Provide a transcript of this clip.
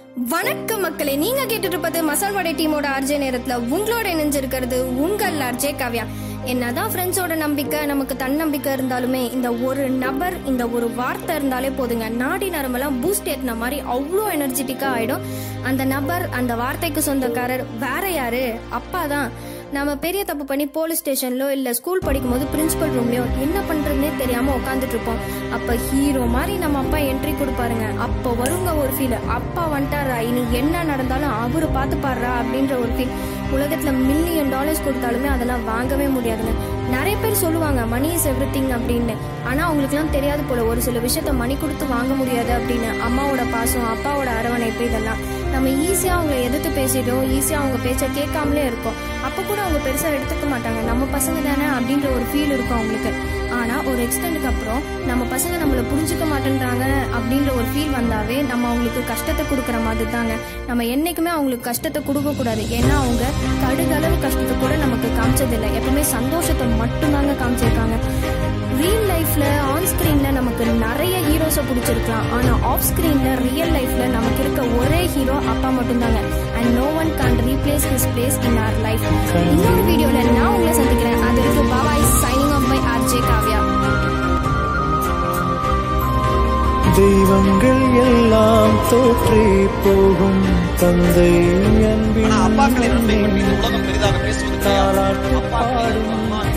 வணக்கம் மக்களே நீங்க கேட்டுட்டு இருப்பது மசால் வடை டீமோட ஆர்ஜே நேரத்துல உங்களோட இணைஞ்சிருக்கிறது உங்கள் ஆர்ஜே காவ்யா என்னதான் ஃப்ரெண்ட்ஸோட நம்பிக்கை நமக்கு தன்னம்பிக்கை இருந்தாலுமே இந்த ஒரு நபர் இந்த ஒரு வார்த்தை இருந்தாலே போதுங்க நாடி நரம்பெல்லாம் பூஸ்ட் ஏத்தின மாதிரி அவ்வளோ எனர்ஜெட்டிக்கா ஆயிடும் அந்த நபர் அந்த வார்த்தைக்கு சொந்தக்காரர் வேற யாரு அப்பா தான் நம்ம பெரிய தப்பு பண்ணி போலீஸ் ஸ்டேஷன்லோ இல்ல ஸ்கூல் படிக்கும்போது பிரின்சிபல் ரூம்லயோ என்ன பண்றதுனே தெரியாம உட்காந்துட்டு இருப்போம் அப்ப ஹீரோ மாதிரி நம்ம அப்பா என்ட்ரி கொடுப்பாருங்க அப்போ வருங்க ஒரு ஃபீல் அப்பா வந்துட்டாரா இனி என்ன நடந்தாலும் அவரு பார்த்து பாடுறா அப்படின்ற ஒரு ஃபீல் உலகத்துல மில்லியன் டாலர்ஸ் கொடுத்தாலுமே அதெல்லாம் வாங்கவே முடியாதுங்க நிறைய பேர் சொல்லுவாங்க மணி இஸ் எவ்ரி திங் அப்படின்னு ஆனா அவங்களுக்குலாம் தெரியாது போல ஒரு சில விஷயத்த மணி கொடுத்து வாங்க முடியாது அப்படின்னு அம்மாவோட பாசம் அப்பாவோட அரவணைப்பு இதெல்லாம் நம்ம ஈஸியா அவங்கள எதிர்த்து பேசிட்டோம் ஈஸியா அவங்க பேச்ச கேட்காமலே இருக்கோம் அப்ப கூட அவங்க பெருசா எடுத்துக்க மாட்டாங்க நம்ம பசங்க தானே அப்படின்ற ஒரு ஃபீல் இருக்கும் அவங்களுக்கு ஆனா ஒரு எக்ஸ்டெண்டுக்கு அப்புறம் நம்ம பசங்க நம்மள புரிஞ்சுக்க மாட்டேன்றாங்க அப்படின்ற ஒரு ஃபீல் வந்தாவே நம்ம அவங்களுக்கு கஷ்டத்தை கொடுக்குற மாதிரி தாங்க நம்ம என்னைக்குமே அவங்களுக்கு கஷ்டத்தை கொடுக்க கூடாது ஏன்னா அவங்க கடுகளவு கஷ்டத்தை கூட நமக்கு காமிச்சதில்லை எப்பவுமே சந்தோஷத்தை மட்டும்தாங்க காமிச்சிருக்காங்க ரியல் லைஃப்ல ஆன் ஸ்கிரீன்ல நமக்கு நிறைய ஹீரோஸை பிடிச்சிருக்கலாம் ஆனா ஆஃப் ஸ்கிரீன்ல ரியல் லைஃப்ல நமக்கு இருக்க ஒரே ஹீரோ அப்பா மட்டும்தாங்க and no one can replace his place in our life இன்னொரு வீடியோல நான் உங்களை சந்திக்கிறேன் அது வரைக்கும் bye bye signing off by RJ Kavya தெய்வங்கள் எல்லாம் தோற்றே போகும் தந்தை ஆனா அப்பாக்களின் அன்பை பற்றி இந்த அன்பின் உலகம் பெரிதாக பேசுவது கிடையாது தாலாட்டு அப்பாக்களை பாடும் அம்மா